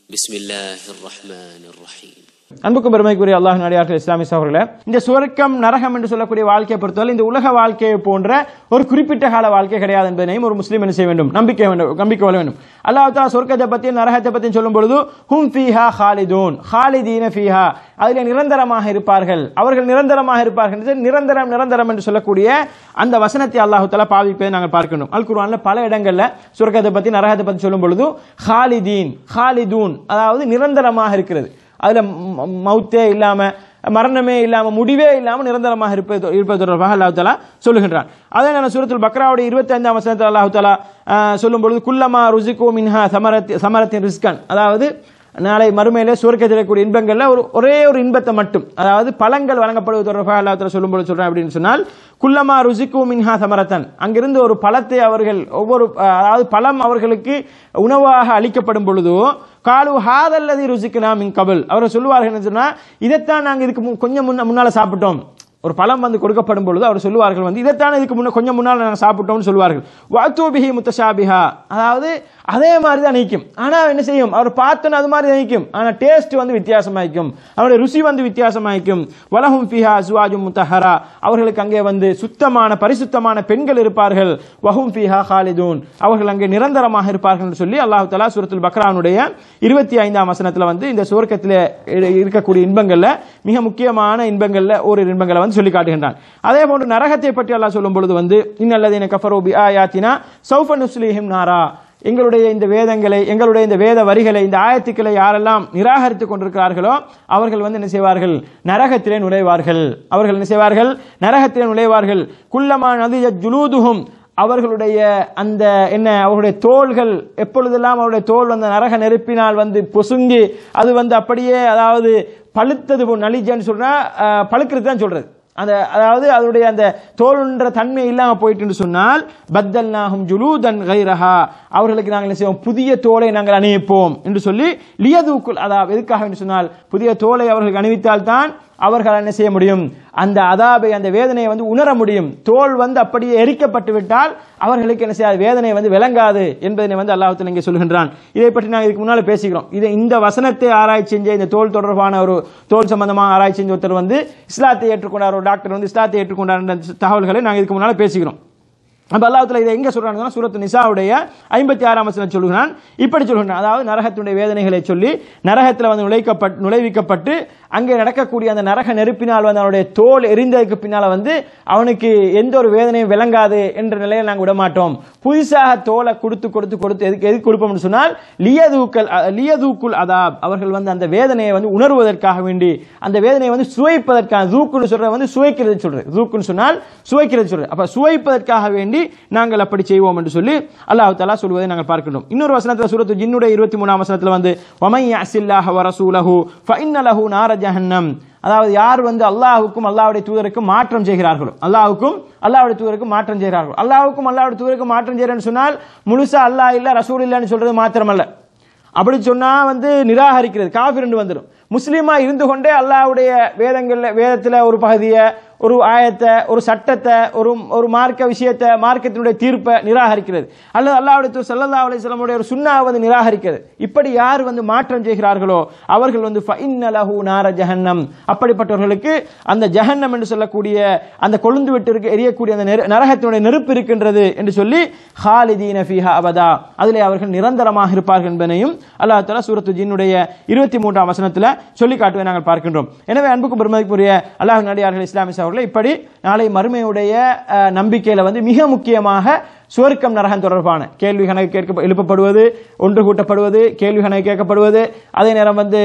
بسم الله الرحمن الرحيم அன்புக்கும் பெருமைக்குரிய அல்லாஹ் நடிகார்கள் இஸ்லாமிய சகோதரர்களே இந்த சுவர்க்கம் நரகம் என்று சொல்லக்கூடிய வாழ்க்கையை பொறுத்தவரை இந்த உலக வாழ்க்கையை போன்ற ஒரு குறிப்பிட்ட கால வாழ்க்கை கிடையாது என்பதனையும் ஒரு முஸ்லீம் என்ன செய்ய வேண்டும் நம்பிக்கை வேண்டும் நம்பிக்கை கொள்ள வேண்டும் அல்லாஹ் தாலா சொர்க்கத்தை பற்றியும் நரகத்தை பற்றியும் சொல்லும் பொழுது ஹும் ஃபீஹா ஹாலிதூன் ஹாலிதீன ஃபீஹா அதில் நிரந்தரமாக இருப்பார்கள் அவர்கள் நிரந்தரமாக இருப்பார்கள் என்று நிரந்தரம் நிரந்தரம் என்று சொல்லக்கூடிய அந்த வசனத்தை அல்லாஹு தாலா பாவிப்பதை நாங்கள் பார்க்கணும் அல் குர்ஆன்ல பல இடங்கள்ல சுவர்க்கத்தை பற்றி நரகத்தை பற்றி சொல்லும் பொழுது ஹாலிதீன் ஹாலிதூன் அதாவது நிரந்தரமாக இருக்கிறது அதுல ம- மௌத்தே இல்லாம மரணமே இல்லாம முடிவே இல்லாம நிரந்தரமாக இருப்பது இருப்பது தொடர்பாக அல்லாஹ் தாலா சொல்லுகின்றான் அதே நான் சூரத்துல் பக்ராவுடைய இருபத்தி ஐந்தாம் வசனத்தில் அல்லாஹ் தாலா ஆஹ், சொல்லும் பொழுது குல்லமா ருசிகோ மின்ஹா சமரத்தி சமரத்தின் ரிஸ்கன் அதாவது நாளை மறுமையிலே சுவர்க்கத்தில் இருக்கக்கூடிய இன்பங்கள்ல ஒரு ஒரே ஒரு இன்பத்தை மட்டும் அதாவது பழங்கள் வழங்கப்படுவது தொடர்பாக அல்லாஹ் தாலா சொல்லும் பொழுது சொல்றேன் அப்படின்னு சொன்னால் குல்லமா ருசிக்கு மின்ஹா சமரத்தன் அங்கிருந்து ஒரு பழத்தை அவர்கள் ஒவ்வொரு அஹ், அதாவது பழம் அவர்களுக்கு உணவாக அளிக்கப்படும் பொழுதோ காலு ஹாதல்லதி ருசிக்குனா மின் கபல் அவர்கள் சொல்லுவார்கள் என்ன சொன்னா இதைத்தான் நாங்க இதுக்கு மு- கொஞ்சம் முன்ன முன்னால சாப்பிட்டோம் ஒரு பழம் வந்து கொடுக்கப்படும் பொழுது அவர் சொல்லுவார்கள் வந்து இதைத்தான் இதுக்கு முன்ன கொஞ்சம் முன்னால் நாங்கள் சாப்பிட்டோம்னு சொல்லுவார்கள் வாத்தூபிஹி முத்தஷாபிஹா அதாவது அதே மாதிரி தான் நிற்கும் ஆனா என்ன செய்யும் அவர் பார்த்தோன்னு அது மாதிரி தான் நிற்கும் ஆனா டேஸ்ட் வந்து வித்தியாசமாயிக்கும் அவருடைய ருசி வந்து வித்தியாசமாயிக்கும் வலஹும் ஃபிஹா சுவாஜும் முத்தஹரா அவர்களுக்கு அங்கே வந்து சுத்தமான பரிசுத்தமான பெண்கள் இருப்பார்கள் வஹும் ஃபிஹா ஹாலிதூன் அவர்கள் அங்கே நிரந்தரமாக இருப்பார்கள் என்று சொல்லி அல்லாஹ் தலா சூரத்துல் பக்ரானுடைய இருபத்தி ஐந்தாம் வசனத்துல வந்து இந்த சுவர்க்கத்தில் இருக்கக்கூடிய இன்பங்கள்ல மிக முக்கியமான இன்பங்கள்ல ஒரு இன்பங்களை வந்து சொல்லி காட்டுகின்றான் அதே போன்று நரகத்தை பற்றி அல்லாஹ் சொல்லும் பொழுது வந்து இன்னல்லதீன கஃபரூ பி ஆயாத்தினா சௌஃப நுஸ்லிஹிம் நாரா எங்களுடைய இந்த வேதங்களை எங்களுடைய இந்த வேத வரிகளை இந்த ஆயத்துக்களை யாரெல்லாம் நிராகரித்துக் கொண்டிருக்கிறார்களோ அவர்கள் வந்து என்ன செய்வார்கள் நரகத்திலே நுழைவார்கள் அவர்கள் என்ன செய்வார்கள் நரகத்திலே நுழைவார்கள் குல்லமா நதிய ஜுலூதுஹும் அவர்களுடைய அந்த என்ன அவருடைய தோள்கள் எப்பொழுதெல்லாம் அவருடைய தோல் அந்த நரக நெருப்பினால் வந்து பொசுங்கி அது வந்து அப்படியே அதாவது பழுத்தது போ- நலிஜன்னு சொல்றா அஹ், பழுக்கிறது தான் சொல்றது அந்த அதாவது அதனுடைய அந்த தோல்ன்ற தன்மை இல்லாம போயிட்டு சொன்னால் பத்தல் நாகும் ஜுலூதன் கைரஹா அவர்களுக்கு நாங்கள் என்ன செய்வோம் புதிய தோலை நாங்கள் அணிவிப்போம் என்று சொல்லி லியதூக்குல் அதாவது எதுக்காக என்று சொன்னால் புதிய தோலை அவர்களுக்கு அணிவித்தால்தான் அவர்கள் என்ன செய்ய முடியும் அந்த அதாபை அந்த வேதனையை வந்து உணர முடியும் தோல் வந்து அப்படியே எரிக்கப்பட்டு விட்டால் அவர்களுக்கு என்ன செய்யாது வேதனை வந்து விளங்காது என்பதனை வந்து அல்லாஹத்தில் இங்கே சொல்கின்றான் இதை பற்றி நாங்கள் இதுக்கு முன்னால் பேசிக்கிறோம் இதை இந்த வசனத்தை ஆராய்ச்சி செஞ்ச இந்த தோல் தொடர்பான ஒரு தோல் சம்பந்தமாக ஆராய்ச்சி செஞ்ச ஒருத்தர் வந்து இஸ்லாத்தை ஏற்றுக்கொண்டார் ஒரு டாக்டர் வந்து இஸ்லாத்தை ஏற்றுக்கொண்டார் என்ற தகவல்களை நாங்கள் இதுக்கு முன்னால் பேசிக்கிறோம் அப்ப அல்லாஹ்வுல இதை எங்க சொல்றாங்கன்னா சூரத்து நிசாவுடைய ஐம்பத்தி ஆறாம் வசனம் சொல்லுகிறான் இப்படி சொல்கிறான் அதாவது நரகத்துடைய வேதனைகளை சொல்லி நரகத்தில் வந்து நுழைக்கப்பட்டு நுழைவிக்கப்பட்டு அங்கே நடக்கக்கூடிய அந்த நரக நெருப்பினால் வந்து அவனுடைய தோல் எரிந்ததுக்கு பின்னால வந்து அவனுக்கு எந்த ஒரு வேதனையும் விளங்காது என்ற நிலையை நாங்கள் விட மாட்டோம் புதுசாக தோலை கொடுத்து கொடுத்து கொடுத்து எதுக்கு எதுக்கு கொடுப்போம்னு சொன்னால் லியதூக்கல் அ- லியதூக்குல் அதாப் அவர்கள் வந்து அந்த வேதனையை வந்து உணர்வதற்காக வேண்டி அந்த வேதனையை வந்து சுவைப்பதற்காக ஜூக்குன்னு சொல்றது வந்து சுவைக்கிறது சொல்றது ஜூக்குன்னு சொன்னால் சுவைக்கிறது சொல்றது அப்ப சுவைப்பதற்காக வேண்டி நாங்கள் அப்படி செய்வோம் என்று சொல்லி அல்லாஹ் தஆலா சொல்வதை நாங்கள் பார்க்கின்றோம் இன்னொரு வசனத்துல சூரத்து ஜின்னுடைய இருபத்தி மூணாம் வசனத்துல வந்து வமை அசில்லாஹ வரசூலஹு ஃபஇன்ன லஹு நார ஜஹன்னம் அதாவது யார் வந்து அல்லாஹ்வுக்கும் அல்லாஹ்வுடைய தூதருக்கும் மாற்றம் செய்கிறார்களோ அல்லாஹ்வுக்கும் அல்லாஹ்வுடைய தூதருக்கும் மாற்றம் செய்கிறார்களோ அல்லாஹ்வுக்கும் அல்லாஹ்வுடைய தூதருக்கும் மாற்றம் செய்கிறேன்னு சொன்னால் முழுசா அல்லாஹ் இல்ல ரசூல் இல்லைன்னு சொல்றது மாத்திரமல்ல அப்படி சொன்னா வந்து நிராகரிக்கிறது காஃபிர் என்று வந்துடும் முஸ்லீமா இருந்து கொண்டே அல்லாஹ்வுடைய வேதங்கள்ல வேதத்துல ஒரு பகுதியை ஒரு ஆயத்தை ஒரு சட்டத்தை ஒரு ஒரு மார்க்க விஷயத்தை மார்க்கத்தினுடைய தீர்ப்பை நிராகரிக்கிறது அல்லது அல்லாஹ்வுடைய தூதர் ஸல்லல்லாஹு அலைஹி வஸல்லமுடைய ஒரு சுன்னாவை வந்து நிராகரிக்கிறது இப்படி யார் வந்து மாற்றம் செய்கிறார்களோ அவர்கள் வந்து ஃபஇன்ன லஹு நார ஜஹன்னம் அப்படிப்பட்டவர்களுக்கு அந்த ஜஹன்னம் என்று சொல்லக்கூடிய அந்த கொழுந்து விட்டு இருக்க எரியக்கூடிய அந்த நெரு- நரகத்தினுடைய நெருப்பு இருக்கின்றது என்று சொல்லி ஹாலிதீன ஃபீஹா அபதா அதிலே அவர்கள் நிரந்தரமாக இருப்பார்கள் என்பதையும் அல்லாஹ் தஆலா சூரத்து ஜின்னுடைய இருபத்தி மூன்றாம் வசனத்துல சொல்லி காட்டுவதை நாங்கள் பார்க்கின்றோம் எனவே அன்புக்கு பெருமதிக்குரிய அல்லாஹ் நடிகார்கள் இஸ்லாமிய அவர்களை இப்படி நாளை மறுமையுடைய அஹ், நம்பிக்கையில வந்து மிக முக்கியமாக சுவர்க்கம் நரகம் தொடர்பான கேள்வி கணக்கு கேட்க எழுப்பப்படுவது ஒன்று கூட்டப்படுவது கேள்வி கணக்கு கேட்கப்படுவது அதே நேரம் வந்து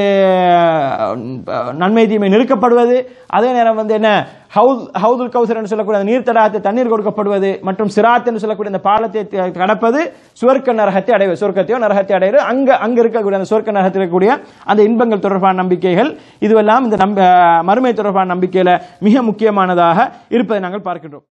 அஹ், நன்மை தீமை நிறுக்கப்படுவது அதே நேரம் வந்து என்ன ஹவுத் ஹவுதுல் கௌசர் என்று சொல்லக்கூடிய அந்த நீர் தடாகத்தை தண்ணீர் கொடுக்கப்படுவது மற்றும் சிராத் என்று சொல்லக்கூடிய அந்த பாலத்தை த- கடப்பது சுவர்க்க நரகத்தை அடைவது சுவர்க்கத்தையோ நரகத்தை அடைவது அங்க அங்க இருக்கக்கூடிய அந்த சுவர்க்க நரகத்தில் இருக்கக்கூடிய அந்த இன்பங்கள் தொடர்பான நம்பிக்கைகள் இதுவெல்லாம் இந்த நம்ப மறுமை தொடர்பான நம்பிக்கையில மிக முக்கியமானதாக இருப்பதை நாங்கள் பார்க்கின்றோம்